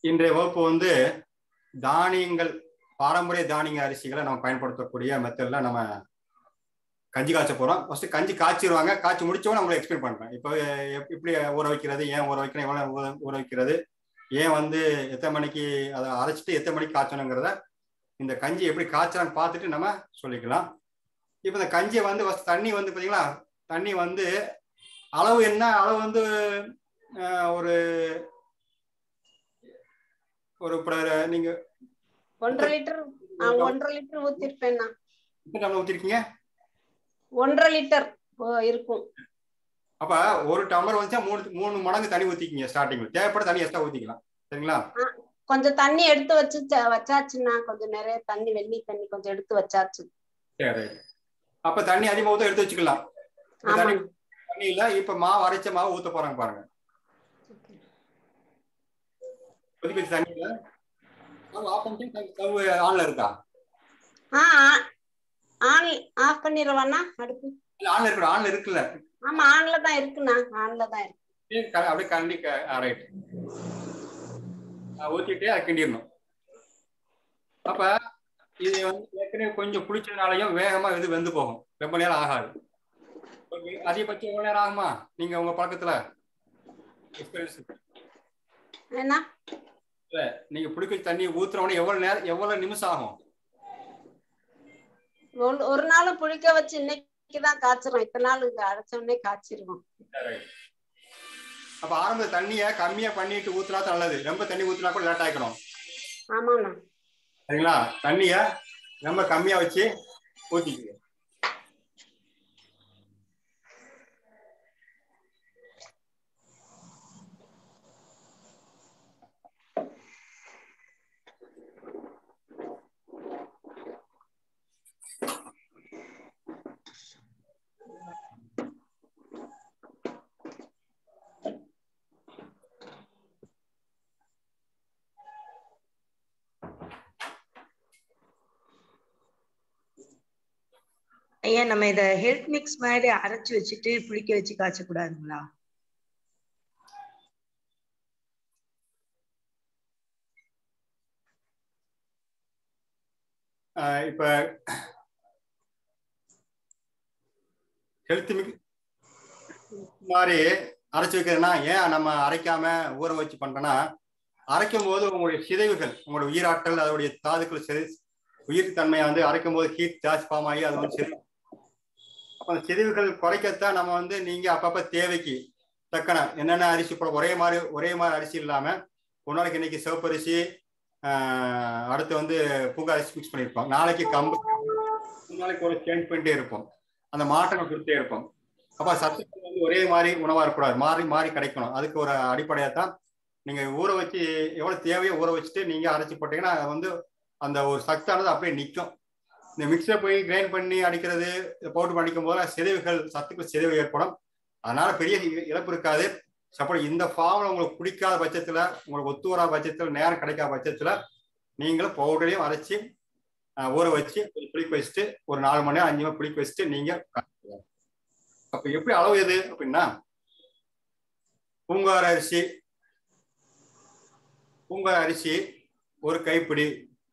இன்றைய வகுப்பு வந்து தானியங்கள் பாரம்பரிய தானிய அரிசிகளை நம்ம பயன்படுத்தக்கூடிய மெத்தட்ல நம்ம கஞ்சி காய்ச்ச போறோம் ஃபர்ஸ்ட் கஞ்சி காய்ச்சிருவாங்க காய்ச்சி முடிச்சவங்க உங்களுக்கு எக்ஸ்பிளைன் பண்றேன் இப்போ எப்- எப்படி ஊற வைக்கிறது ஏன் ஊற வைக்கணும் எவ்வளவு ஊற- ஊற வைக்கிறது ஏன் வந்து எத்தனை மணிக்கு அதை அரைச்சிட்டு எத்தனை மணிக்கு காய்ச்சணுங்கிறத இந்த கஞ்சி எப்படி காய்ச்சலான்னு பார்த்துட்டு நம்ம சொல்லிக்கலாம் இப்போ இந்த கஞ்சியை வந்து first தண்ணி வந்து பார்த்தீங்களா தண்ணி வந்து அளவு என்ன அளவு வந்து அஹ், ஒரு ஒரு இப்போ நீங்க ஒன்றரை லிட்டர் ஆ, ஒன்றரை லிட்டர் ஊத்திருப்பேன் நான் இப்போ நம்ம ஊற்றிருக்கீங்க ஒன்றரை லிட்டர் ஓ, இருக்கும் அப்ப ஒரு டம்ளர் வந்துச்சா மூணு மூணு மடங்கு தண்ணி ஊத்திக்கிங்க ஸ்டார்டிங்ல தேவைப்பட தண்ணி எக்ஸ்ட்ரா ஊத்திக்கலாம் சரிங்களா கொஞ்சம் தண்ணி எடுத்து வச்சு ச- வச்சாச்சுன்னா கொஞ்சம் நிறைய தண்ணி வெள்ளி தண்ணி கொஞ்சம் எடுத்து வச்சாச்சு சரி அப்ப தண்ணி அதிகமா ஊத்த எடுத்து வச்சுக்கலாம் இப்ப ஆமா தண்ணி தண்ணி இல்ல இப்ப மாவு அரைச்ச மாவு ஊத்த போறாங்க பாருங்க கொதிக்க வச்ச தண்ணியில ஸ்டவ் ஆஃப் பண்ணிட்டு ஸ்டவ் ஆன்ல இருக்கா ஆ ஆ- ஆன் ஆஃப் பண்ணிடுவானா அடுப்பு இல்ல ஆன்ல இருக்கு ஆன்ல இருக்குல்ல ஆமா ஆன்ல தான் இருக்குண்ணா ஆன்ல தான் இருக்கு அப்படியே க- அப்படியே கண்டி ரைட் ஊத்திட்டு அதை கிண்டிடணும் அப்ப இது வந்து ஏற்கனவே கொஞ்சம் புளிச்சதுனாலையும் வேகமா இது வெந்து போகும் ரொம்ப நேரம் ஆகாது ஒரு அதிகபட்சம் எவ்வளவு நேரம் ஆகுமா நீங்க உங்க பழக்கத்துல experience. என்ன நீங்க புளிக்க வச்ச தண்ணி ஊத்துறவொடனே எவ்வளவு நேரம் எவ்வளவு நிமிஷம் ஆகும் ஒரு ஒரு நாளும் புளிக்க வச்சு இன்னைக்கு தான் காய்ச்சிரும் இத்தனை நாள் இது அரைச்ச உடனே காய்ச்சிருவோம் அப்ப ஆரம்ப தண்ணிய கம்மியா பண்ணிட்டு ஊத்துனா தான் நல்லது ரொம்ப தண்ணி ஊத்துனா கூட லேட் ஆயிக்கணும் ஆமாண்ணா சரிங்களா தண்ணிய ரொம்ப கம்மியா வச்சு ஊத்திக்குங்க ஐயா நம்ம இத ஹெல்த் மிக்ஸ் மாதிரி அரைச்சு வச்சுட்டு புளிக்க வச்சு காய்ச்ச கூடாதுங்களா ஆஹ் இப்ப ஹெல்த் மிக் மாதிரி அரைச்சு வைக்கிறதுனா ஏன் நம்ம அரைக்காம ஊற வச்சு பண்றோம்னா அரைக்கும் போது உங்களுடைய சிதைவுகள் உங்களுடைய உயிராற்றல் அதோடைய தாதுக்கள் சிதை உயிர் தன்மையை வந்து அரைக்கும் போது ஹீட் ஜாஸ்தி ஃபார்ம் ஆகி அது வந்து சிதை அப்ப அந்த சிதைவுகள் குறைக்கத்தான் நம்ம வந்து நீங்க அப்பப்ப தேவைக்கு தக்கன என்னென்ன அரிசி போட ஒரே மாதிரி ஒரே மாதிரி அரிசி இல்லாம ஒரு நாளைக்கு இன்னைக்கு சிவப்பு அரிசி ஆஹ் அடுத்து வந்து பூங்க அரிசி மிக்ஸ் பண்ணியிருப்போம் நாளைக்கு கம்பு ஒரு நாளைக்கு ஒரு சேஞ்ச் பண்ணிட்டே இருப்போம் அந்த மாற்றங்கள் கொடுத்தே இருப்போம் அப்ப சத்துக்கள் வந்து ஒரே மாதிரி உணவா இருக்கக்கூடாது மாறி மாறி கிடைக்கணும் அதுக்கு ஒரு அடிப்படையா தான் நீங்க ஊற வச்சு எவ்வளவு தேவையோ ஊற வச்சுட்டு நீங்க அரைச்சி போட்டீங்கன்னா அது வந்து அந்த ஒரு சத்தானது அப்படியே நிற்கும் இந்த மிக்சரை போய் கிரைண்ட் பண்ணி அடிக்கிறது பவுடர் பண்ணிக்கும் போது சிதைவுகள் சத்துக்கள் சிதைவு ஏற்படும் அதனால பெரிய இ- இழப்பு இருக்காது சப்போஸ் இந்த ஃபார்ம்ல உங்களுக்கு பிடிக்காத பட்சத்துல உங்களுக்கு ஒத்து வராத பட்சத்துல நேரம் கிடைக்காத பட்சத்துல நீங்களும் பவுடரையும் அரைச்சி அஹ், ஊற வச்சு கொஞ்சம் புளிக்க வச்சுட்டு ஒரு நாலு மணி நேரம் அஞ்சு மணி புளிக்க வச்சுட்டு நீங்க காய்ச்சலாம். அப்ப எப்படி அளவு எது அப்படின்னா பூங்கார அரிசி பூங்கார அரிசி ஒரு கைப்பிடி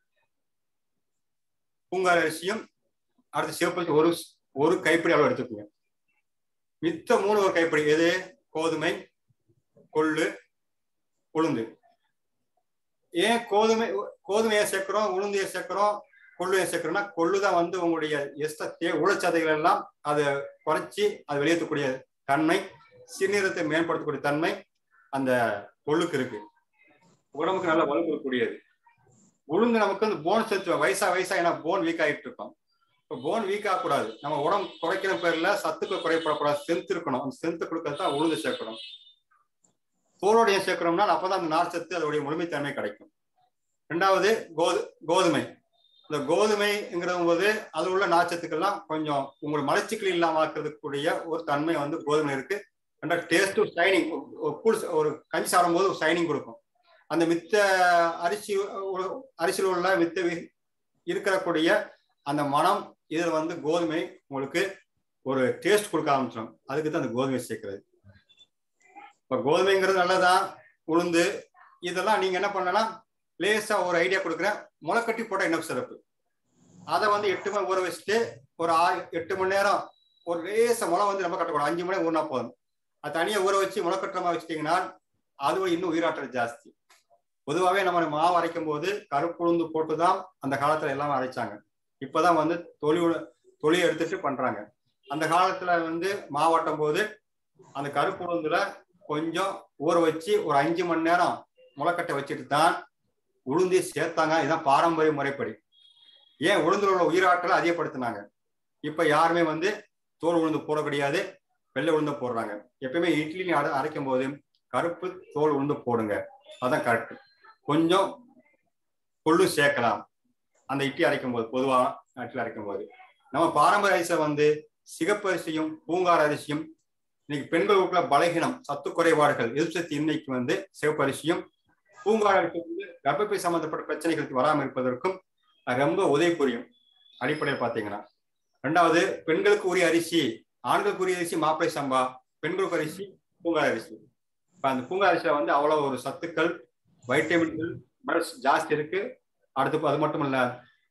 பூங்கார அரிசியும் அடுத்து சிவப்பு ஒரு ஒரு கைப்பிடி அளவு எடுத்துக்கோங்க மித்த மூணு ஒரு கைப்பிடி எது கோதுமை கொள்ளு உளுந்து ஏன் கோதுமை கோதுமையை சேர்க்கிறோம் உளுந்தையை சேர்க்கிறோம் கொள்ளுயை சேர்க்கிறோம்னா கொள்ளு தான் வந்து உங்களுடைய எஸ்ட தே உளச்சதைகள் எல்லாம் அதை குறைச்சி அதை வெளியேற்றக்கூடிய தன்மை சிறுநீரத்தை மேம்படுத்தக்கூடிய தன்மை அந்த கொள்ளுக்கு இருக்கு உடம்புக்கு நல்ல வலு கொடுக்கக்கூடியது உளுந்து நமக்கு வந்து போன் சத்து வயசா வயசா ஏன்னா போன் வீக் ஆகிட்டு இருக்கோம் இப்போ போன் வீக் ஆகக்கூடாது நம்ம உடம்பு குறைக்கிற பேர்ல சத்துக்கள் குறைப்படக்கூடாது ஸ்ட்ரென்த் இருக்கணும் அந்த ஸ்ட்ரென்த் கொடுக்கறது தான் உளுந்து சேர்க்கணும் தோலோடைய சேர்க்கிறோம்னா அப்பதான் அந்த நார் சத்து அதோடைய முழுமைத்தன்மை கிடைக்கும் ரெண்டாவது கோது கோதுமை இந்த கோதுமைங்கிறது போது அது உள்ள நார்ச்சத்துக்கெல்லாம் கொஞ்சம் உங்களுக்கு மலச்சிக்கல் இல்லாம ஆக்குறதுக்குரிய ஒரு தன்மை வந்து கோதுமை இருக்கு ரெண்டாவது டேஸ்ட்டும் ஷைனிங் கூழ் ஒரு கஞ்சி சாப்பிடும் போது ஷைனிங் கொடுக்கும் அந்த மித்த அரிசி உ- அரிசியில் உள்ள மித்த வி- இருக்கக்கூடிய அந்த மனம் இதில் வந்து கோதுமை உங்களுக்கு ஒரு டேஸ்ட் கொடுக்க ஆரம்பிச்சிடும் அதுக்கு தான் அந்த கோதுமை சேர்க்கிறது இப்போ கோதுமைங்கிறது நல்லதான் உளுந்து இதெல்லாம் நீங்க என்ன பண்ணலாம் லேசா ஒரு ஐடியா கொடுக்குறேன் முளைக்கட்டி போட்டா இன்னும் சிறப்பு அதை வந்து எட்டு மணி ஊற வச்சுட்டு ஒரு ஆறு எட்டு மணி நேரம் ஒரு லேச முளை வந்து நம்ம கட்டக்கூடாது அஞ்சு மணி ஊறினா போதும் அது தனியா ஊற வச்சு முளைக்கட்டுறமா வச்சுட்டீங்கன்னா அது இன்னும் உயிராற்றல் ஜாஸ்தி பொதுவாகவே நம்ம மாவு அரைக்கும் போது கருப்புளுந்து போட்டு தான் அந்த காலத்துல எல்லாம் அரைச்சாங்க இப்பதான் வந்து தொழி தொழி எடுத்துட்டு பண்றாங்க அந்த காலத்துல வந்து மாவாட்டும் போது அந்த கருப்புளுந்துல கொஞ்சம் ஊற வச்சு ஒரு அஞ்சு மணி நேரம் முளைக்கட்டை வச்சுட்டு தான் உளுந்தி சேர்த்தாங்க இதுதான் பாரம்பரிய முறைப்படி ஏன் உளுந்துல உள்ள உயிராற்றலை அதிகப்படுத்தினாங்க இப்ப யாருமே வந்து தோல் உளுந்து போட கிடையாது வெள்ளை உளுந்து போடுறாங்க எப்பயுமே இட்லி அரை அரைக்கும் போது கருப்பு தோல் உளுந்து போடுங்க அதான் கரெக்ட் கொஞ்சம் கொள்ளு சேர்க்கலாம் அந்த இட்லி அரைக்கும் போது பொதுவாக இட்லி அரைக்கும் போது நம்ம பாரம்பரிய அரிசியை வந்து சிகப்பு அரிசியும் பூங்கார அரிசியும் இன்னைக்கு பெண்களுக்குள்ள பலகீனம் சத்து குறைபாடுகள் எதிர்ப்பு சக்தி இன்னைக்கு வந்து சிவப்பு அரிசியும் பூங்கார அரிசி வந்து கர்ப்பப்பை சம்பந்தப்பட்ட பிரச்சனைகளுக்கு வராமல் இருப்பதற்கும் அது ரொம்ப உதவி புரியும் அடிப்படையில் பார்த்தீங்கன்னா ரெண்டாவது பெண்களுக்கு உரிய அரிசி ஆண்களுக்கு உரிய அரிசி மாப்பிளை சம்பா பெண்களுக்கு அரிசி பூங்கார அரிசி இப்போ அந்த பூங்கார அரிசியில வந்து அவ்வளோ ஒரு சத்துக்கள் வைட்டமின்கள் மினரல்ஸ் ஜாஸ்தி இருக்கு அடுத்து அது மட்டும் இல்ல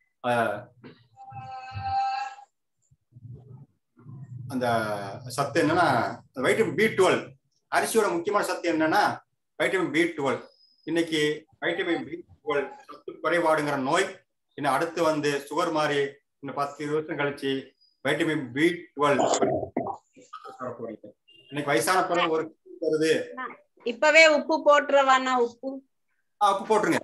அந்த சத்து என்னன்னா வைட்டமின் பி டுவெல் அரிசியோட முக்கியமான சத்து என்னன்னா வைட்டமின் பி டுவெல் இன்னைக்கு வைட்டமின் பி டுவெல் சத்து குறைபாடுங்கிற நோய் இன்னும் அடுத்து வந்து சுகர் மாதிரி இன்னும் பத்து இருபது வருஷம் கழிச்சு வைட்டமின் பி டுவெல் இன்னைக்கு வயசான பிறகு ஒரு வருது இப்பவே உப்பு போட்டுருவானா உப்பு உப்பு போட்டுருங்க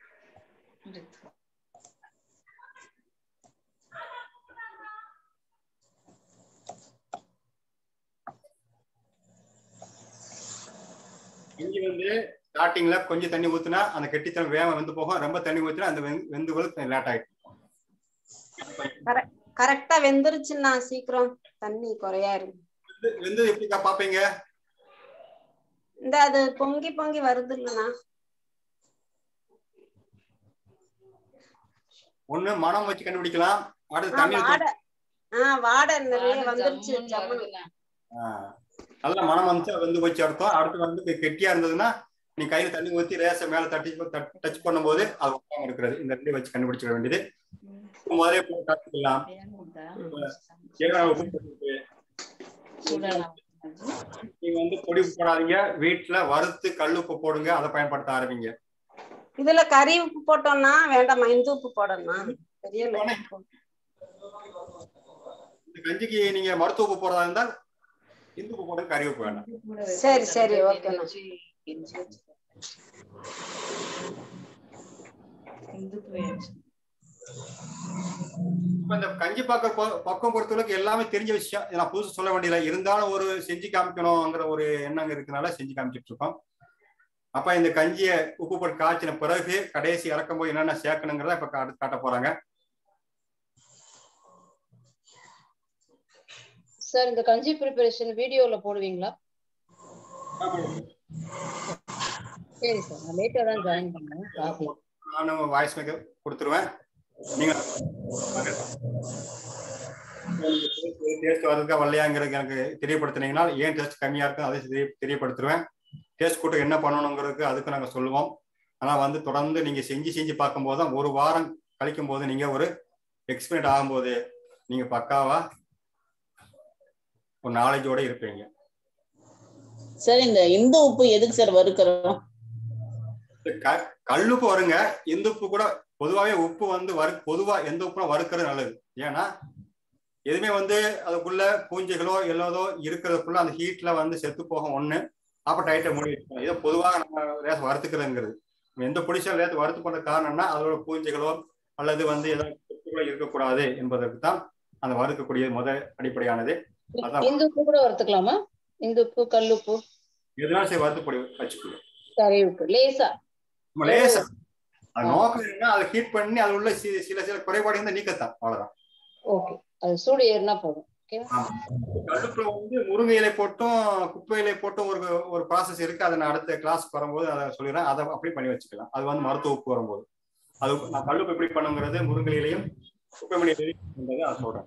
இஞ்சி வந்து ஸ்டார்டிங்ல கொஞ்சம் தண்ணி ஊத்துனா அந்த கெட்டித்தனம் வேகம் வெந்து போகும் ரொம்ப தண்ணி ஊத்துனா அந்த வெந்து போது லேட் ஆயிடும் கரெக்டா வெந்துருச்சுன்னா சீக்கிரம் தண்ணி குறையா இருக்கு வெந்து எப்படிக்கா பாப்பீங்க இந்த அது பொங்கி பொங்கி வருது இல்லைண்ணா ஒண்ணு மனம் வச்சு கண்டுபிடிக்கலாம் அடுத்து தண்ணி வாடை ஆஹ் வாடை நிறைய வந்துருச்சு நல்ல மனம் வந்துச்சு வெந்து போச்சு அர்த்தம் அடுத்து வந்து கெட்டியா இருந்ததுன்னா நீ கையில தண்ணி ஊத்தி ரேச மேல தட்டி டச் பண்ணும்போது அது உட்காம இருக்கிறது இந்த ரெண்டையும் வச்சு கண்டுபிடிச்சிட வேண்டியது முதலே போட்டு கற்றுக்கலாம் நீங்க வந்து பொடி போடாதீங்க வீட்டுல வறுத்து கல் உப்பு போடுங்க அதை பயன்படுத்த ஆரம்பிங்க இதுல கறி உப்பு போட்டோம்னா வேண்டாமா இந்து உப்பு போடணும் பெரிய இந்த கஞ்சிக்கு நீங்க மருத்துவ உப்பு போடுறதா இருந்தா இந்து உப்பு போடுங்க கறி உப்பு வேண்டாம் சரி சரி ஓகேண்ணா இப்ப இந்த கஞ்சி பாக்க பக்கம் பொறுத்தளவுக்கு எல்லாமே தெரிஞ்ச விஷயம் நான் புதுசு சொல்ல வேண்டியல இருந்தாலும் ஒரு செஞ்சு காமிக்கணுங்கிற ஒரு எண்ணம் இருக்கனால செஞ்சு காமிச்சிட்டு இருக்கோம் அப்ப இந்த கஞ்சியை உப்பு போட்டு காய்ச்சின பிறகு கடைசி இறக்கும் போது என்னென்ன சேர்க்கணுங்கிறத இப்ப காட்ட போறாங்க சார் இந்த கஞ்சி ப்ரிப்பரேஷன் வீடியோல போடுவீங்களா சரி சார் நான் லேட்டா தான் ஜாயின் பண்ணேன் பார்க்கலாம் நானும் வாய்ஸ் மேக்கர் கொடுத்துருவேன் நீங்க டேஸ்ட் வரதுக்கா வரலையாங்கிறது எனக்கு தெரியப்படுத்தினீங்கன்னா ஏன் டேஸ்ட் கம்மியா இருக்கும் அதை தெரியப்படுத்துருவேன் டேஸ்ட் கூட்டம் என்ன பண்ணணுங்கிறதுக்கு அதுக்கு நாங்கள் சொல்லுவோம் ஆனால் வந்து தொடர்ந்து நீங்கள் செஞ்சு செஞ்சு பார்க்கும்போது தான் ஒரு வாரம் கழிக்கும் போது நீங்கள் ஒரு எக்ஸ்பீரியன்ட் ஆகும்போது நீங்கள் பக்காவா ஒரு நாலேஜோட இருப்பீங்க சார் இந்த இந்து உப்பு எதுக்கு சார் வறுக்கிறோம் கல்லுப்பு வருங்க இந்து உப்பு கூட பொதுவாகவே உப்பு வந்து வறு பொதுவா எந்த உப்புனா வறுக்கிறது நல்லது ஏன்னா எதுவுமே வந்து அதுக்குள்ள பூஞ்சைகளோ எல்லாதோ இருக்கிறதுக்குள்ள அந்த ஹீட்ல வந்து செத்து போகும் ஒண்ணு அப்ப டைட்டை மூடி வச்சுக்கணும் இதை பொதுவாக நம்ம லேச வறுத்துக்கிறதுங்கிறது எந்த பொடிஷன் லேச வறுத்து பண்ண காரணம்னா அதோட பூஞ்சைகளோ அல்லது வந்து ஏதாவது இருக்கக்கூடாது என்பதற்கு தான் அந்த வறுக்கக்கூடிய முத அடிப்படையானது இந்து உப்பு கூட வறுத்துக்கலாமா இந்து உப்பு கல்லுப்பு எதுனாலும் சரி வறுத்து பொடி வச்சுக்கணும் கறி உப்பு லேசா லேசா அது நோக்கம் என்ன அதை ஹீட் பண்ணி அது உள்ள சில சில குறைபாடு வந்து நீக்கத்தான் அவ்வளவுதான் ஓகே அது சூடு ஏறினா போதும் கடுப்புல வந்து முருங்கை இலை போட்டும் குப்பை இலை போட்டும் ஒரு ஒரு ப்ராசஸ் இருக்கு அதை நான் அடுத்த கிளாஸ் வரும்போது அதை சொல்லிடுறேன் அதை அப்படி பண்ணி வச்சுக்கலாம் அது வந்து மருத்துவ உப்பு வரும்போது அது நான் கல்லுப்பு எப்படி பண்ணுங்கிறது முருங்கை இலையும் குப்பை மணி இலையும் அதை சொல்றேன்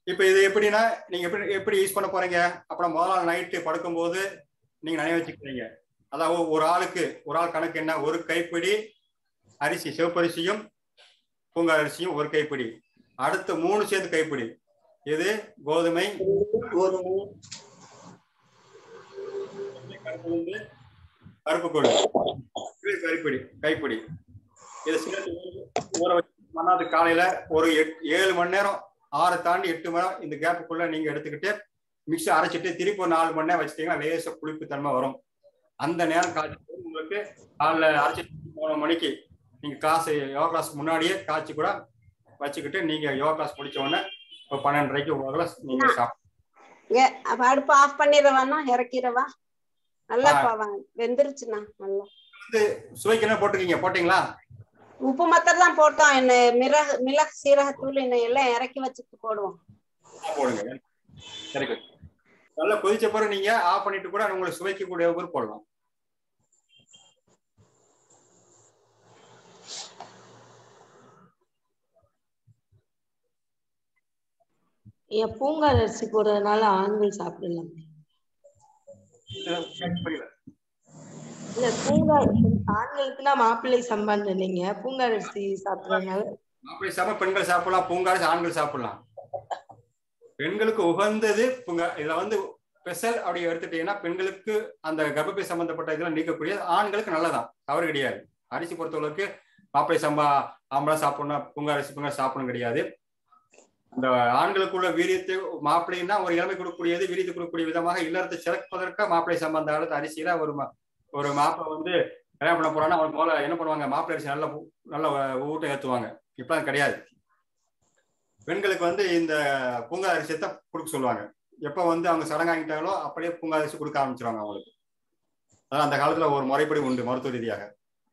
இப்ப இது எப்படின்னா நீங்க எப்படி எப்படி யூஸ் பண்ண போறீங்க அப்புறம் முதல் நாள் நைட்டு படுக்கும்போது நீங்க நினைவு வச்சுக்கிறீங்க அதாவது ஒரு ஆளுக்கு ஒரு ஆள் கணக்கு என்ன ஒரு கைப்பிடி அரிசி சிவப்பரிசியும் பூங்கா அரிசியும் ஒரு கைப்பிடி அடுத்த மூணு சேர்ந்து கைப்பிடி இது கோதுமை கோதுமை கருப்பு உளுந்து, கருப்பு கொள்ளு இது கைப்பிடி கைப்பிடி இதை சேர்த்து ஊற- ஊற வச்சு மறுநாள் காலையில ஒரு எட்- ஏழு மணி நேரம் ஆறு தாண்டி எட்டு மணி நேரம் இந்த கேப்புக்குள்ள நீங்க எடுத்துக்கிட்டு மிக்ஸி அரைச்சிட்டு திருப்பி ஒரு நாலு மணி நேரம் வச்சுட்டீங்கன்னா லேச புளிப்பு தன்மை வரும் அந்த நேரம் காய்ச்சி உங்களுக்கு காலைல அரைச்சி மூணு மணிக்கு நீங்க கிளாஸ் யோகா கிளாஸ் முன்னாடியே காய்ச்சி கூட வச்சுக்கிட்டு நீங்க யோகா கிளாஸ் முடிச்ச உடனே இப்போ பன்னெண்டரைக்கு உங்களை நீங்க சாப்பிட்டு ஏ, அப்ப அடுப்பு ஆஃப் பண்ணிடவானா இறக்கிடவா நல்லா ஆ. பாவா வெந்துருச்சுண்ணா நல்லா சுவைக்கு என்ன போட்டிருக்கீங்க போட்டீங்களா உப்பு மாத்திரம் தான் போட்டோம் என்ன மிளகு மிளகு சீரகத்தூள் என்ன எல்லாம் இறக்கி வச்சுட்டு போடுவோம் போடுங்க சரி good. நல்லா கொதிச்ச பிறகு நீங்க ஆஃப் பண்ணிட்டு கூட உங்களுக்கு சுவைக்கு கூடிய கூட போடலாம் ஏன் பூங்கார் அரிசி போடுறதுனால ஆண்கள் சாப்பிடலாம் புரியல இல்ல பூங்கார் ஆண்களுக்குன்னா மாப்பிள்ளை சம்பான்னு சொன்னீங்க பூங்கார் அரிசி சாப்பிடுறதுனால மாப்பிள்ளை சாப்பிட பெண்கள் சாப்பிடலாம் பூங்காரிசி ஆண்கள் சாப்பிடலாம் பெண்களுக்கு உகந்தது பூங்கா இதுல வந்து ஸ்பெஷல் அப்படி எடுத்துட்டீங்கன்னா பெண்களுக்கு அந்த கர்ப்பப்பை சம்பந்தப்பட்ட இதெல்லாம் நீக்கக்கூடிய ஆண்களுக்கு நல்லதான் தவறு கிடையாது அரிசி பொறுத்தளவுக்கு மாப்பிள்ளை சம்பா ஆம்பளை சாப்பிடணும் பூங்கா அரிசி பூங்கா சாப்பிடணும் கிடையாது அந்த ஆண்களுக்குள்ள வீரியத்தை மாப்பிள்ளைன்னா ஒரு இளமை கொடுக்கக்கூடியது வீரியத்தை கொடுக்கக்கூடிய விதமாக இல்லறத்தை சிறப்பதற்காக மாப்பிள்ளை சம்பந்த காலத்து அரிசியில ஒரு மா- ஒரு மாப்பிள்ளை வந்து கல்யாணம் பண்ண போறான்னா அவனுக்கு முதல்ல என்ன பண்ணுவாங்க மாப்பிள்ளை அரிசி நல்லா ஊ- நல்லா ஊட்டம் ஏத்துவாங்க இப்ப அது கிடையாது பெண்களுக்கு வந்து இந்த பூங்கா அரிசியை தான் கொடுக்க சொல்லுவாங்க எப்ப வந்து அவங்க சடங்காங்கிட்டாங்களோ அப்படியே பூங்கா அரிசி கொடுக்க ஆரம்பிச்சிருவாங்க அவங்களுக்கு அதான் அந்த காலத்துல ஒரு முறைப்படி உண்டு மருத்துவ ரீதியாக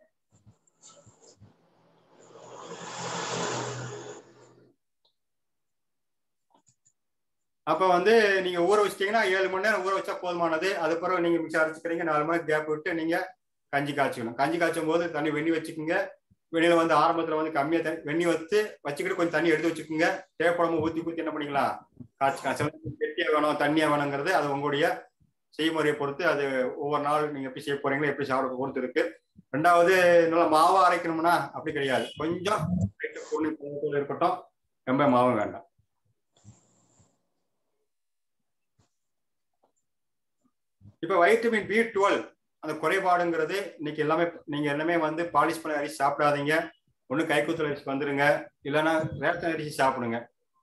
அப்ப வந்து நீங்க ஊற வச்சிட்டீங்கன்னா ஏழு மணி நேரம் ஊற வச்சா போதுமானது அது பிறகு நீங்க மிக்ஸி அரைச்சிக்கிறீங்க நாலு மணி கேப் விட்டு நீங்க கஞ்சி காய்ச்சிக்கணும் கஞ்சி காய்ச்சும் போது தண்ணி வெண்ணி வச்சுக்கோங்க வெளியில வந்து ஆரம்பத்துல வந்து கம்மியா தண்ணி வெண்ணி வச்சு வச்சுக்கிட்டு கொஞ்சம் தண்ணி எடுத்து வச்சுக்கோங்க தேவைப்படாம ஊத்தி ஊத்தி என்ன பண்ணிக்கலாம் காய்ச்சிக்கலாம் சில நேரம் கெட்டியா வேணும் தண்ணியா வேணுங்கிறது அது உங்களுடைய செய்முறையை பொறுத்து அது ஒவ்வொரு நாள் நீங்க எப்படி செய்ய போறீங்களோ எப்படி சாப்பிட பொறுத்து இருக்கு ரெண்டாவது நல்லா மாவா அரைக்கணும்னா அப்படி கிடையாது கொஞ்சம் லைட்டா பொண்ணு பதத்தோட இருக்கட்டும் ரொம்ப மாவும் வேண்டாம் இப்ப வைட்டமின் பி டுவெல் அந்த குறைபாடுங்கிறது இன்னைக்கு எல்லாமே நீங்க எல்லாமே வந்து பாலிஷ் பண்ண அரிசி சாப்பிடாதீங்க ஒண்ணு கைக்குத்தல் அரிசி வந்துருங்க இல்லைன்னா ரேஷன் அரிசி சாப்பிடுங்க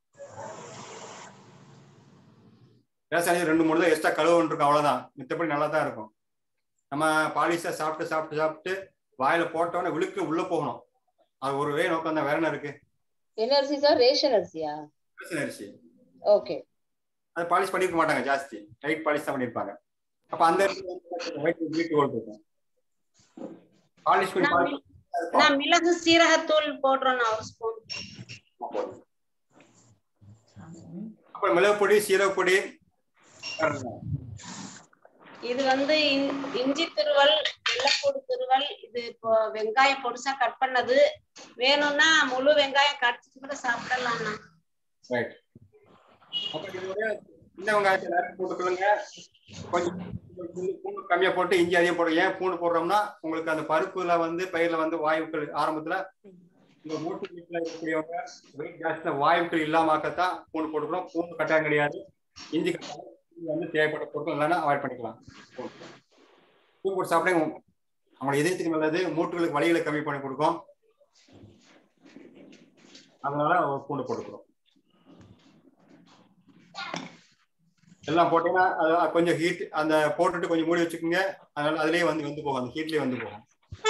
ரேஷன் அரிசி ரெண்டு மூணு தான் எக்ஸ்ட்ரா கழுவு இருக்கும் அவ்வளவுதான் மித்தபடி நல்லா தான் இருக்கும் நம்ம பாலிஷா சாப்பிட்டு சாப்பிட்டு சாப்பிட்டு வாயில போட்டோன்னே விழுக்கு உள்ள போகணும் அது ஒரு வே நோக்கம் தான் வேற என்ன இருக்கு என்ன அரிசி சார் ரேஷன் அரிசியா ரேஷன் அரிசி ஓகே அது பாலிஷ் பண்ணிருக்க மாட்டாங்க ஜாஸ்தி லைட் பாலிஷ் தான் பண்ணிருப்பாங்க அப்ப அந்த வைட்டமின் பி டுவெல் இருக்கும் பாலிஷ் பண்ணி நான் polish மி- நான் மிளகு சீரகத்தூள் போடுறேன் ஒரு ஸ்பூன் அப்புறம் மிளகுப்பொடி சீரகப்பொடி இது வந்து இன்- இஞ்சி துருவல் வெள்ளைப்பூடு துருவல் இது இப்போ வெங்காயம் பொடிசா கட் பண்ணது வேணும்னா முழு வெங்காயம் கடிச்சிட்டு கூட சாப்பிடலாம்ண்ணா ரைட் அப்ப இதோட சின்ன வெங்காயத்தை நிறைய போட்டுக்கொள்ளுங்க கொஞ்சம் பூண்டு பூண்டு கம்மியா போட்டு இஞ்சி அதிகம் போடுங்க ஏன் பூண்டு போடுறோம்னா உங்களுக்கு அந்த பருப்புல வந்து பயிர்ல வந்து வாயுக்கள் ஆரம்பத்துல இந்த மூட்டு வீட்டுல இருக்கக்கூடியவங்க வெயிட் ஜாஸ்தியா வாயுக்கள் இல்லாமக்கத்தான் பூண்டு போட்டுக்கிறோம் பூண்டு கட்டாயம் கிடையாது இஞ்சி கட்டாயம் இஞ்சி வந்து தேவைப்பட்ட பொருட்கள் இல்லைன்னா அவாய்ட் பண்ணிக்கலாம் பூண்டு போட்டு சாப்பிடுங்க அவங்களோட இதயத்துக்கு நல்லது மூட்டுகளுக்கு வலிகளை கம்மி பண்ணி கொடுக்கும் அதனால பூண்டு போட்டுக்கிறோம் எல்லாம் போட்டீங்கன்னா அது கொஞ்சம் ஹீட் அந்த போட்டுட்டு கொஞ்சம் மூடி வச்சுக்கோங்க அதனால அதுலயே வந்து வந்து போகும் அந்த ஹீட்லயே வந்து போகும்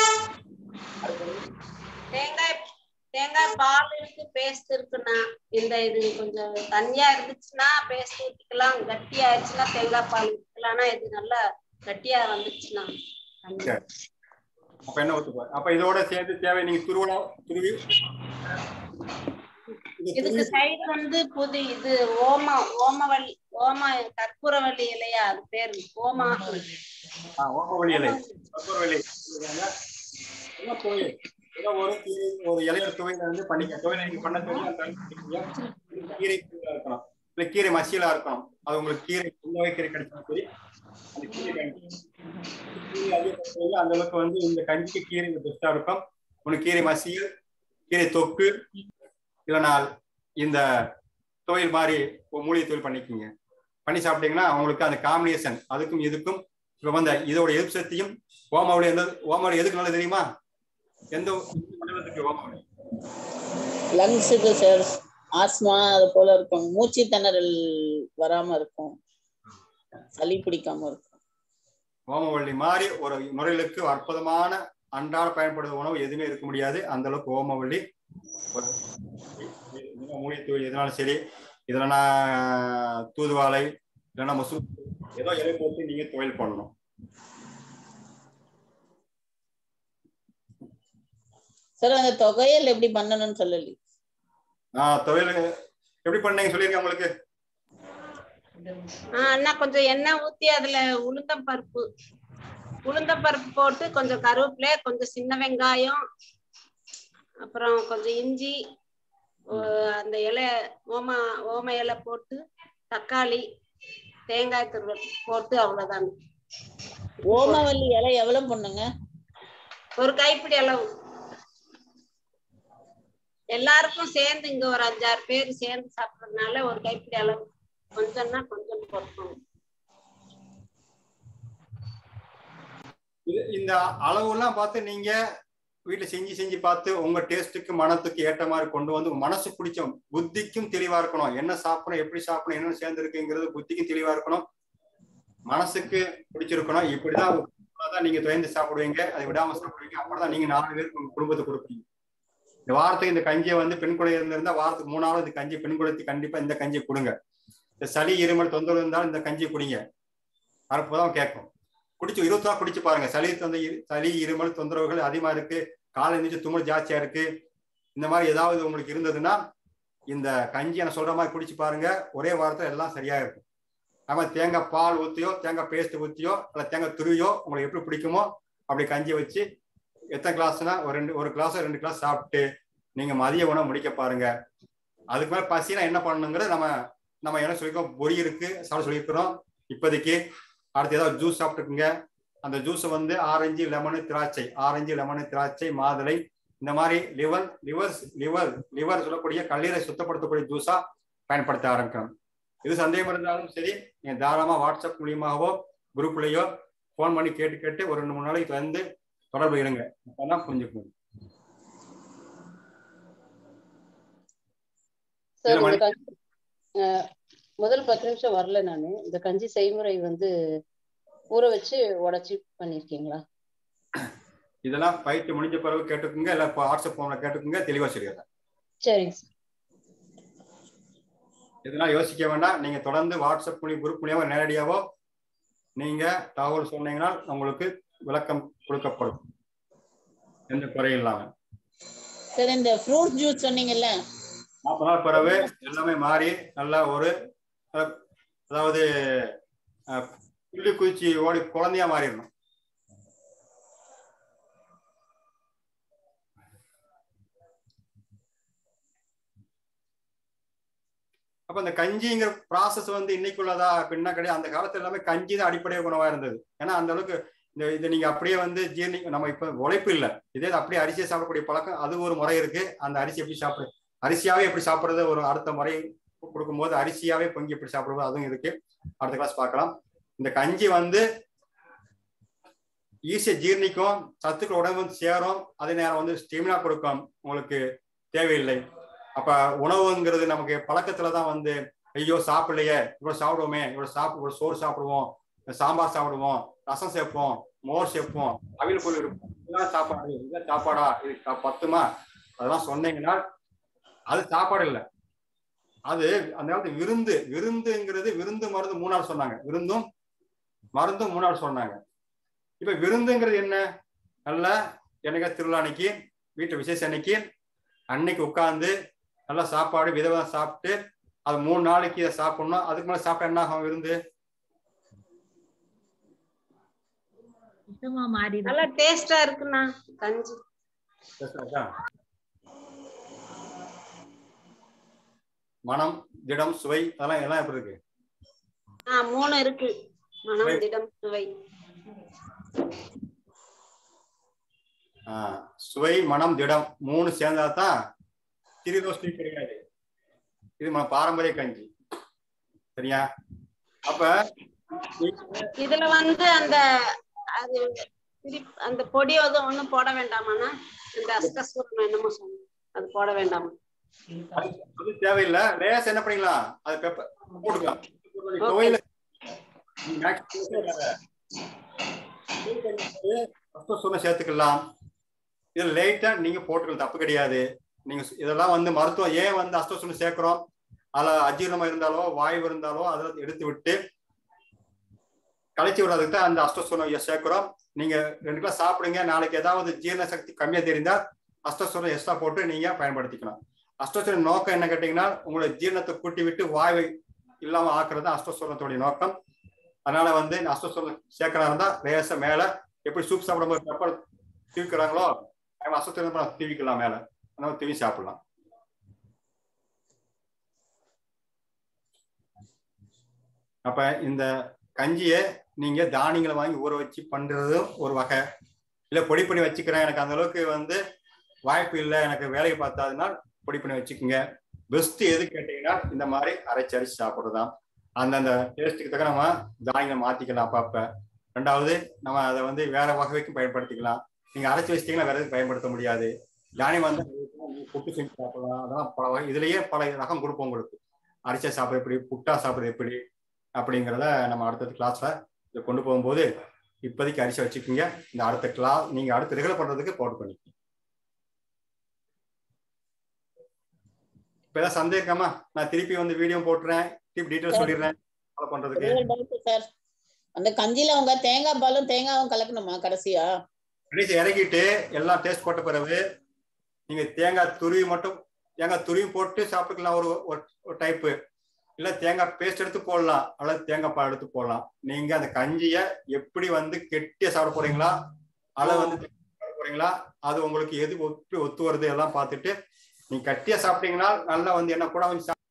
தேங்காய் தேங்காய் பால் இருக்கு பேஸ்ட் இருக்குண்ணா இந்த இது கொஞ்சம் தண்ணியா இருந்துச்சுன்னா பேஸ்ட் ஊத்திக்கலாம் கட்டியா ஆயிடுச்சுன்னா தேங்காய் பால் ஊத்திக்கலாம்னா இது நல்லா கட்டியா வந்துச்சுன்னா தண்ணி. சரி. அப்ப என்ன ஊத்துப்பா அப்ப இதோட சேர்த்து தேவை நீங்க துருவலாம் துருவி இது இதுக்கு துருவி- சைடு வந்து புது இது ஓம ஓமவல்லி ஓம கற்பூரவல்லி இலையா அது பேரு ஓமா ஆ, ஓமவல்லி இலை கற்பூரவல்லி இதுதாங்க. என்ன துவை ஏதோ ஒரு கீரை ஒரு இலையோட துவையில வந்து பண்ணிக்க துவையில நீங்க பண்ண துவையில அந்த கீரை இருக்கணும் இல்ல கீரை மசியலா இருக்கணும் அது உங்களுக்கு கீரை எந்த வகை கீரை கிடைச்சாலும் சரி அந்த கீரை கிடைக்கும். கீரை அதிகப்படுத்துறது அந்த அளவுக்கு வந்து இந்த கஞ்சிக்கு கீரை பெஸ்டா இருக்கும் ஒன்று கீரை மசியல் கீரை தொக்கு இல்லைனா இந்த துவையல் மாதிரி ஒரு மூலிகை தொழில் பண்ணிக்கோங்க பண்ணி சாப்பிட்டீங்கன்னா உங்களுக்கு அந்த காம்பினேஷன் அதுக்கும் இதுக்கும் இப்போ வந்து இதோட எதிர்ப்பு சக்தியும் ஓமாவுடைய எந்த ஓமாவுடைய எதுக்கு நல்லது தெரியுமா எந்த எந்த மண்டலத்துக்கு ஓமாவுடைய லங்ஸுக்கு சார் ஆஸ்மா அது போல இருக்கும் மூச்சு திணறல் வராம இருக்கும் சளி பிடிக்காம இருக்கும் ஓமவள்ளி மாதிரி ஒரு நுரையீரலுக்கு அற்புதமான அன்றாட பயன்படுத்த உணவு எதுவுமே இருக்க முடியாது அந்த அளவுக்கு ஓமவள்ளி ஒரு மூலிகை எதுனாலும் சரி இதுலனா தூதுவாழை இல்லைன்னா மசூ ஏதோ இலை போட்டு நீங்க தொழில் பண்ணணும் சார் அந்த தொகையல் எப்படி பண்ணணும்னு சொல்லலி ஆஹ் தொழில் எப்படி பண்ணீங்க சொல்லிருங்க உங்களுக்கு ஆஹ் அண்ணா கொஞ்சம் எண்ணெய் ஊத்தி அதுல உளுந்தம் பருப்பு உளுந்தம் பருப்பு போட்டு கொஞ்சம் கருவேப்பிலை கொஞ்சம் சின்ன வெங்காயம் அப்புறம் கொஞ்சம் இஞ்சி ஓ- அந்த இலை ஓம ஓம இலை போட்டு தக்காளி தேங்காய் துருவல் போட்டு அவ்வளவுதான் ஓமவல்லி இலை எவ்வளவு பண்ணுங்க ஒரு கைப்பிடி அளவு எல்லாருக்கும் சேர்ந்து இங்க ஒரு அஞ்சாறு பேர் சேர்ந்து சாப்பிடறதுனால ஒரு கைப்பிடி அளவு கொஞ்சம்னா கொஞ்சம் போட்டுக்கணும் இது இந்த அளவுலாம் பார்த்து நீங்க வீட்டுல செஞ்சு செஞ்சு பார்த்து உங்க டேஸ்ட்டுக்கு மனத்துக்கு ஏற்ற மாதிரி கொண்டு வந்து உங்க மனசு பிடிச்ச புத்திக்கும் தெளிவா இருக்கணும் என்ன சாப்பிடணும் எப்படி சாப்பிடணும் என்ன சேர்ந்து இருக்குங்கிறது புத்திக்கும் தெளிவா இருக்கணும் மனசுக்கு பிடிச்சிருக்கணும் இப்படிதான் தான் நீங்க துயர்ந்து சாப்பிடுவீங்க அதை விடாம சாப்பிடுவீங்க அப்படிதான் நீங்க நாலு பேருக்கு உங்க குடும்பத்தை கொடுப்பீங்க இந்த வாரத்துக்கு இந்த கஞ்சியை வந்து பெண் குழந்தை இருந்திருந்தா வாரத்துக்கு மூணாவது இந்த கஞ்சி பெண் குழந்தைக்கு கண்டிப்பா இந்த கஞ்சியை கொடுங்க இந்த சளி இருமல் தொந்தரவு இருந்தாலும் இந்த கஞ்சியை குடிங்க அற்புதம் கேட்கும் குடிச்சு இருபத்தி நாள் குடிச்சு பாருங்க சளி தொந்த சளி இருமல் தொந்தரவுகள் அதிகமா இருக்கு காலை எழுந்திரிச்சு தும்மல் ஜாஸ்தியா இருக்கு இந்த மாதிரி ஏதாவது உங்களுக்கு இருந்ததுன்னா இந்த கஞ்சி நான் சொல்ற மாதிரி குடிச்சு பாருங்க ஒரே வாரத்துல எல்லாம் சரியா இருக்கும் ஆமா தேங்காய் பால் ஊத்தியோ தேங்காய் பேஸ்ட் ஊத்தியோ இல்ல தேங்காய் துருவியோ உங்களுக்கு எப்படி பிடிக்குமோ அப்படி கஞ்சி வச்சு எத்தனை கிளாஸ்னா ஒரு ரெண்டு ஒரு கிளாஸ் ரெண்டு கிளாஸ் சாப்பிட்டு நீங்க மதிய உணவு முடிக்க பாருங்க அதுக்கு மேல பசினா என்ன பண்ணணுங்கிறது நம்ம நம்ம என்ன சொல்லியிருக்கோம் பொரி இருக்கு சாப்பிட சொல்லியிருக்கிறோம் இப்போதைக்கு அடுத்து ஏதாவது ஜூஸ் சாப்பிட்டுக்குங்க அந்த ஜூஸை வந்து ஆரஞ்சு லெமனு திராட்சை ஆரஞ்சு லெமனு திராட்சை மாதுளை இந்த மாதிரி லிவர் லிவர் லிவர் லிவர் சொல்லக்கூடிய கல்லீரை சுத்தப்படுத்தக்கூடிய ஜூஸா பயன்படுத்த ஆரம்பிக்கணும் இது சந்தேகம் இருந்தாலும் சரி நீங்க தாராளமா வாட்ஸ்அப் மூலியமாகவோ குரூப்லயோ ஃபோன் பண்ணி கேட்டு கேட்டு ஒரு ரெண்டு மூணு நாளைக்கு வந்து தொடர்பு இருங்க அப்பதான் புரிஞ்சுக்கணும் சார் இல்ல, இந்த கஞ்சி அஹ், முதல் பத்து நிமிஷம் வரல நானு இந்த கஞ்சி செய்முறை வந்து ஊற வச்சு உடைச்சி பண்ணிருக்கீங்களா இதெல்லாம் பயிற்சி முடிஞ்ச பிறகு கேட்டுக்குங்க இல்ல இப்போ வாட்ஸ்அப் போன்ல கேட்டுக்குங்க தெளிவா சொல்லிடுறேன் சரிங்க சார் இதெல்லாம் யோசிக்க வேண்டாம் நீங்க தொடர்ந்து வாட்ஸ்அப் மூலியம் குரூப் மூலியமா நேரடியாவோ நீங்க தகவல் சொன்னீங்கன்னா உங்களுக்கு விளக்கம் கொடுக்கப்படும் எந்த குறையும் இல்லாம சார் இந்த ஃப்ரூட் ஜூஸ் சொன்னீங்கல்ல நாற்பது நாள் பிறகு எல்லாமே மாறி நல்லா ஒரு அஹ், அதாவது அஹ், புள்ளி குச்சி ஓடி குழந்தையா மாறிடணும் அப்ப இந்த கஞ்சிங்கிற ப்ராசஸ் வந்து இன்னைக்குள்ளதா பின்ன கிடையாது அந்த காலத்துல எல்லாமே கஞ்சி தான் அடிப்படை உணவா இருந்தது ஏன்னா அந்த அளவுக்கு இந்த இது நீங்க அப்படியே வந்து ஜீர்ணி நம்ம இப்ப உழைப்பு இல்லை இதே இது அப்படியே அரிசியை சாப்பிடக்கூடிய பழக்கம் அது ஒரு முறை இருக்கு அந்த அரிசி எப்படி சாப்பிடு அரிசியாவே எப்படி சாப்பிடுறது ஒரு அடுத்த முறை கொடுக்கும்போது அரிசியாவே பொங்கி எப்படி சாப்பிடுறது அதுவும் இருக்கு அடுத்த கிளாஸ் பார்க்கலாம் இந்த கஞ்சி வந்து ஈஸியா ஜீர்ணிக்கும் சத்துக்கள் உடம்பு வந்து சேரும் அதே நேரம் வந்து ஸ்டெமினா கொடுக்கும் உங்களுக்கு தேவையில்லை அப்ப உணவுங்கிறது நமக்கு பழக்கத்துல தான் வந்து ஐயோ சாப்பிடலையே இவ்வளவு சாப்பிடுவோமே இவ்வளவு சாப்பிடு இவ்வளவு சோறு சாப்பிடுவோம் சாம்பார் சாப்பிடுவோம் ரசம் சேர்ப்போம் மோர் சேர்ப்போம் அவியல் பொருள் இருக்கும் இதெல்லாம் சாப்பாடு இதுதான் சாப்பாடா இது க- பத்துமா அதெல்லாம் சொன்னீங்கன்னா அது சாப்பாடு இல்லை அது அந்த காலத்து விருந்து விருந்துங்கிறது விருந்து மருந்து மூணாவது சொன்னாங்க விருந்தும் மருந்தும் மூணாவது சொன்னாங்க இப்ப விருந்துங்கிறது என்ன நல்ல எனக்கு திருவிழா அன்னைக்கு வீட்டு விசேஷ அன்னைக்கு அன்னைக்கு உட்கார்ந்து நல்லா சாப்பாடு விதவிதம் சாப்பிட்டு அது மூணு நாளைக்கு இதை சாப்பிடணும் அதுக்கு மேல சாப்பிட்டா என்ன ஆகும் விருந்து சுத்தமா மாறிடும் நல்லா டேஸ்டா இருக்குண்ணா கஞ்சி பேசுறாச்சா? மனம் திடம் சுவை அதெல்லாம் எல்லாம் எப்படி இருக்கு ஆஹ் மூணு இருக்கு மனம் திடம் சுவை ஆஹ் சுவை மனம் திடம் மூணு சேர்ந்தா தான் திரிதோஷ்டி கிடையாது இது நம்ம பாரம்பரிய கஞ்சி சரியா அப்ப இதுல வந்து அந்த அது திரி- அந்த பொடி வந்து ஒண்ணும் போட வேண்டாமாண்ணா இந்த அஸ்கஸ்வரம் என்னமோ சொன்னேன் அது போட வேண்டாமா அது அது தேவையில்லை லேஸ் என்ன பண்ணிக்கலாம் அது பெப்பர் போட்டுக்கலாம் துவையில சொன்ன சேர்த்துக்கலாம் இது லைட்டா நீங்க போட்டுக்கலாம் தப்பு கிடையாது நீங்க சு- இதெல்லாம் வந்து மருத்துவம் ஏன் வந்து அஸ்தோசனம் சேர்க்கிறோம் அதுல அஜீரணமா இருந்தாலோ வாய்வு இருந்தாலோ அதை எடுத்து விட்டு கழிச்சு விடுறதுக்கு தான் அந்த அஸ்தோசனம் சேர்க்கிறோம் நீங்க ரெண்டு கிலோ சாப்பிடுங்க நாளைக்கு ஏதாவது ஜீரண சக்தி கம்மியா தெரிந்தா அஸ்தோசனம் எக்ஸ்ட்ரா போட்டு நீங்க பயன்படுத்திக்கலாம் அஸ்தோசன நோக்கம் என்ன கேட்டீங்கன்னா உங்களுடைய ஜீரணத்தை கூட்டி விட்டு வாய்வை இல்லாம ஆக்குறது தான் அஸ்தோசனத்துடைய நோக்கம் அதனால வந்து இந்த அஸ்தோசனம் சேர்க்கறா இருந்தா லேசா மேல எப்படி சூப் சாப்பிடும்போது பெப்பர் தீவிக்கிறாங்களோ அஸ்தோசனம் தீவிக்கலாம் மேல அதனால தீவி சாப்பிடலாம் அப்ப இந்த கஞ்சியை நீங்க தானியங்களை வாங்கி ஊற வச்சு பண்றதும் ஒரு வகை இல்ல பொடி பண்ணி வச்சுக்கிறேன் எனக்கு அந்த அளவுக்கு வந்து வாய்ப்பு இல்லை எனக்கு வேலையை பார்த்தாதுன்னா பொடி பண்ணி வச்சுக்கோங்க பெஸ்ட் எது கேட்டீங்கன்னா இந்த மாதிரி அரைச்சு அரைச்சு சாப்பிட்றதுதான் அந்தந்த டேஸ்ட்டுக்கு தக்க நம்ம தானியங்களை மாத்திக்கலாம் அப்பப்ப ரெண்டாவது நம்ம அதை வந்து வேற வகைக்கும் பயன்படுத்திக்கலாம் நீங்க அரைச்சு வச்சிட்டீங்கன்னா வேற எதுவும் பயன்படுத்த முடியாது தானியம் வந்து புட்டு செஞ்சு சாப்பிடலாம் அதெல்லாம் பல வகை இதுலயே பல ரகம் கொடுப்போம் உங்களுக்கு அரைச்சா சாப்பிட எப்படி புட்டா சாப்பிட எப்படி அப்படிங்கிறத நம்ம அடுத்த கிளாஸ்ல இதை கொண்டு போகும்போது இப்போதைக்கு அரிசி வச்சுக்கோங்க இந்த அடுத்த கிளாஸ் நீங்க அடுத்து ரெகுலர் பண்றதுக்கு போட்டு பண்ணிக்கோங்க இப்ப ஏதாவது சந்தேகமா நான் திருப்பி வந்து வீடியோ போட்டுறேன் திருப்பி டீட்டெயில் சொல்லிடுறேன் ஃபாலோ பண்றதுக்கு ஒரே ஒரு doubt சார் அந்த கஞ்சில அவங்க தேங்காய் பாலும் தேங்காயும் கலக்கணுமா கடைசியா கடைசி இறக்கிட்டு எல்லாம் டேஸ்ட் போட்ட பிறகு நீங்க தேங்காய் துருவி மட்டும் தேங்காய் துருவி போட்டு சாப்பிட்டுக்கலாம் ஒரு ஒரு டைப்பு இல்ல தேங்காய் பேஸ்ட் எடுத்து போடலாம் அல்லது தேங்காய் பால் எடுத்து போடலாம் நீங்க அந்த கஞ்சிய எப்படி வந்து கெட்டியா சாப்பிட போறீங்களா அல்லது வந்து சாப்பிட போறீங்களா அது உங்களுக்கு எது எப்படி ஒத்து வருது எல்லாம் பார்த்துட்டு நீங்க கட்டியா சாப்பிட்டீங்கன்னா நல்லா வந்து என்ன கூட கொஞ்சம் சா-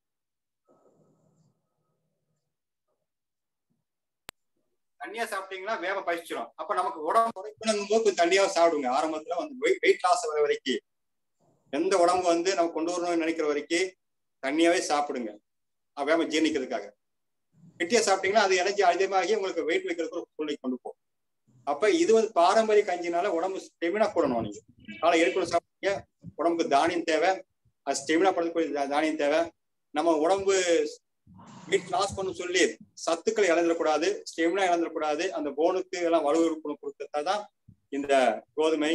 தண்ணியா சாப்பிட்டீங்கன்னா வேக பசிச்சிடும் அப்ப நமக்கு உடம்பு குறைக்கணும் போது கொஞ்சம் தண்ணியா சாப்பிடுங்க ஆரம்பத்துல வந்து வெயிட் லாஸ் வர வரைக்கும் எந்த உடம்பு வந்து நம்ம கொண்டு வரணும்னு நினைக்கிற வரைக்கும் தண்ணியாவே சாப்பிடுங்க அது வேக ஜீரணிக்கிறதுக்காக கெட்டியா சாப்பிட்டீங்கன்னா அது எனர்ஜி அதிகமாகி உங்களுக்கு வெயிட் வைக்கிறதுக்கு ஒரு சூழ்நிலை கொண்டு போகும் அப்ப இது வந்து பாரம்பரிய கஞ்சினால உடம்பு ஸ்டெமினா போடணும் நீங்க காலை ஏற்கனவே சாப்பிட்டீங்க உடம்புக்கு தானியம் தேவை அது ஸ்டெமினா படுத்தக்கூடிய தா- தானியம் தேவை நம்ம உடம்பு வெயிட் லாஸ் பண்ண சொல்லி சத்துக்களை இழந்துடக்கூடாது ஸ்டெமினா இழந்துடக்கூடாது அந்த போனுக்கு எல்லாம் வலுவிழப்பு கொடுத்ததான் இந்த கோதுமை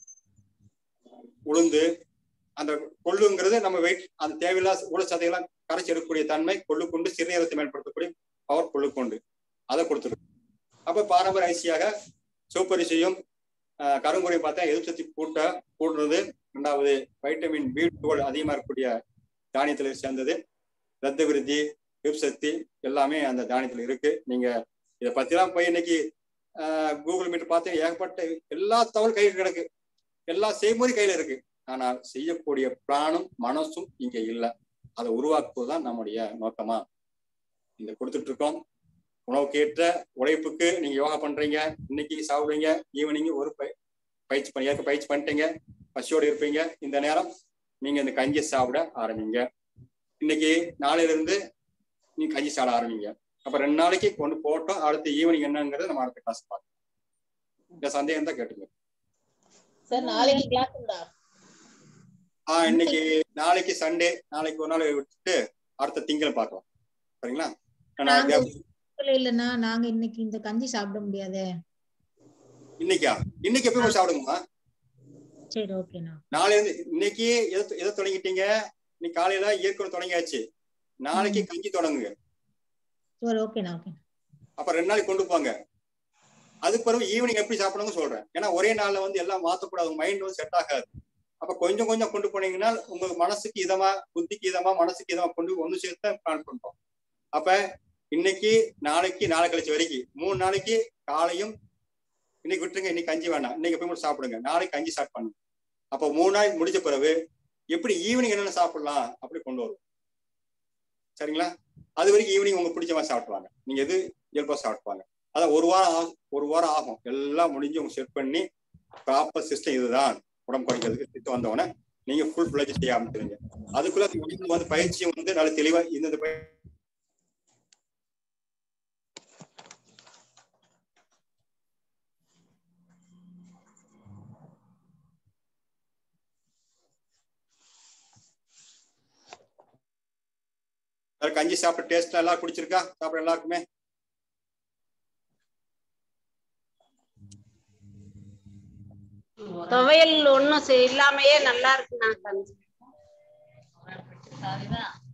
உளுந்து அந்த கொள்ளுங்கிறது நம்ம வெயிட் அந்த தேவையில்லாத உடல் சதையெல்லாம் கரைச்சி எடுக்கக்கூடிய தன்மை கொள்ளு கொண்டு சிறுநீரத்தை மேம்படுத்தக்கூடிய பவர் கொள்ளு கொண்டு அதை கொடுத்துருக்கு அப்ப பாரம்பரிய அரிசியாக சிவப்பரிசியும் ஆஹ் கருங்குறையும் பார்த்தா எதிர்ப்பு சக்தி கூட்ட கூடுறது ரெண்டாவது வைட்டமின் பி டுவெல் அதிகமா இருக்கக்கூடிய தானியத்துல சேர்ந்தது ரத்த விருத்தி எதிர்ப்பு சக்தி எல்லாமே அந்த தானியத்துல இருக்கு நீங்க இதை பத்திலாம் போய் இன்னைக்கு ஆஹ் கூகுள் மீட் பார்த்து ஏகப்பட்ட எல்லா தகவல் கையில் கிடக்கு எல்லா செய்முறை கையில இருக்கு ஆனால் செய்யக்கூடிய பிராணும் மனசும் இங்க இல்லை அதை உருவாக்குவதுதான் நம்முடைய நோக்கமா இந்த கொடுத்துட்டு இருக்கோம் உணவுக்கு ஏற்ற உழைப்புக்கு நீங்க யோகா பண்றீங்க இன்னைக்கு சாப்பிடுங்க ஈவினிங் ஒரு பய பயிற்சி பண்ணி ஏற்க பயிற்சி பண்ணிட்டீங்க பசியோடு இருப்பீங்க இந்த நேரம் நீங்க இந்த கஞ்சி சாப்பிட ஆரம்பிங்க இன்னைக்கு நாளையில இருந்து நீங்க கஞ்சி சாப்பிட ஆரம்பிங்க அப்ப ரெண்டு நாளைக்கு கொண்டு போட்டோம் அடுத்த ஈவினிங் என்னங்கிறத நம்ம அடுத்த கிளாஸ் பார்க்கலாம் இந்த சந்தேகம் தான் கேட்டுங்க சார் நாளைக்கு கிளாஸ் உண்டா ஆஹ் இன்னைக்கு நாளைக்கு சண்டே நாளைக்கு ஒரு நாள் விட்டுட்டு அடுத்த திங்கள் பார்க்கலாம் சரிங்களா நான் நாங்க நாளைக்கு இல்ல இல்லண்ணா நாங்க இன்னைக்கு இந்த கஞ்சி சாப்பிட முடியாதே இன்னைக்கா இன்னைக்கு எப்பயும் போய் சாப்பிடுங்கம்மா சரி ஓகேண்ணா நாளைல இருந்து இன்னைக்கு எதை எதை தொடங்கிட்டீங்க இன்னைக்கு காலையில இயற்கை தொடங்கியாச்சு நாளைக்கு கஞ்சி தொடங்குங்க சரி ஓகேண்ணா ஓகே அப்ப ரெண்டு நாளைக்கு கொண்டு போங்க அதுக்கு பிறகு ஈவினிங் எப்படி சாப்பிடணும்னு சொல்றேன் ஏன்னா ஒரே நாள்ல வந்து எல்லாம் மாத்தக்கூடாது உங்க மைண்ட் வந்து செட் ஆகாது அப்ப கொஞ்சம் கொஞ்சம் கொண்டு போனீங்கன்னா உங்க மனசுக்கு இதமா புத்திக்கு இதமா மனசுக்கு இதமா கொண்டு ஒண்ணு சேர்த்து பிளான் பண்றோம் அப்ப இன்னைக்கு நாளைக்கு நாளை கழிச்சு வரைக்கும் மூணு நாளைக்கு காலையும் இன்னைக்கு விட்டுருங்க இன்னைக்கு கஞ்சி வேண்டாம் இன்னைக்கு எப்பயும் மட்டும் சாப்பிடுங்க நாளைக்கு கஞ்சி ஸ்டார்ட் பண்ணுங்க அப்ப மூணு நாள் முடிச்ச பிறகு எப்படி ஈவினிங் என்னென்ன சாப்பிடலாம் அப்படி கொண்டு வரும் சரிங்களா அது வரைக்கும் ஈவினிங் உங்களுக்கு பிடிச்ச மாதிரி சாப்பிடுவாங்க நீங்க எது இயல்பா சாப்பிடுவாங்க அதான் ஒரு வாரம் ஆகும் ஒரு வாரம் ஆகும் எல்லாம் முடிஞ்சு உங்க செட் பண்ணி ப்ராப்பர் சிஸ்டம் இதுதான் உடம்பு குறைக்கிறதுக்கு திட்டம் வந்தவொடனே நீங்க ஃபுல் பிளஜ் செய்ய ஆரம்பிச்சிருங்க அதுக்குள்ள நீங்க வந்து பயிற்சி வந்து நல்ல தெளிவா இந்த பயிற்சி கஞ்சி சாப்பிட்ட டேஸ்ட் எல்லாம் குடிச்சிருக்கா சாப்பிட எல்லாருக்குமே துவையல் ஒண்ணும் செய்- இல்லாமயே நல்லா இருக்குண்ணா கஞ்சி அதுதான்